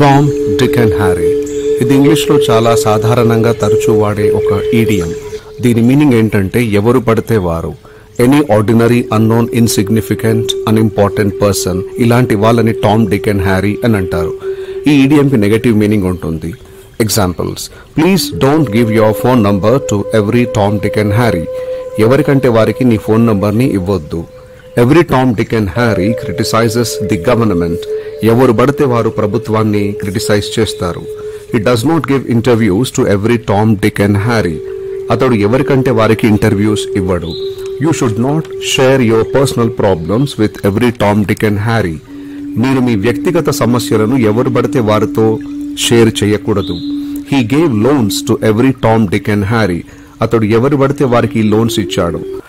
Tom Dick and Harry ఇది ఇంగ్లీష్లో చాలా సాధారణంగా తరచూ వాడే ఒక ఈడియం దీని మీనింగ్ ఏంటంటే ఎవరు పడితే వారు any ordinary unknown insignificant unimportant person ఇలాంటి వాళ్ళని టామ్ డిక్ అండ్ హ్యారీ అని అంటారు ఈ ఈడియంకి నెగటివ్ మీనింగ్ ఉంటుంది examples please don't give your phone number to every Tom Dick and Harry ఎవరికంటే వారికి నీ ఫోన్ నంబర్ని ఇవ్వొద్దు every Tom Dick and Harry criticizes the government ఎవరు పడితే వారు ప్రభుత్వాన్ని క్రిటిసైజ్ చేస్తారు ఈ does not give interviews to every Tom Dick and Harry అతడు ఎవరికంటే వారికి ఇంటర్వ్యూస్ ఇవ్వడు you should not share your personal problems with every Tom Dick and Harry మీరు మీ వ్యక్తిగత సమస్యలను ఎవరు పడితే వారితో షేర్ చేయకూడదు he gave loans to every Tom Dick and Harry అతడు ఎవరు పడితే వారికి లోన్స్ ఇచ్చాడు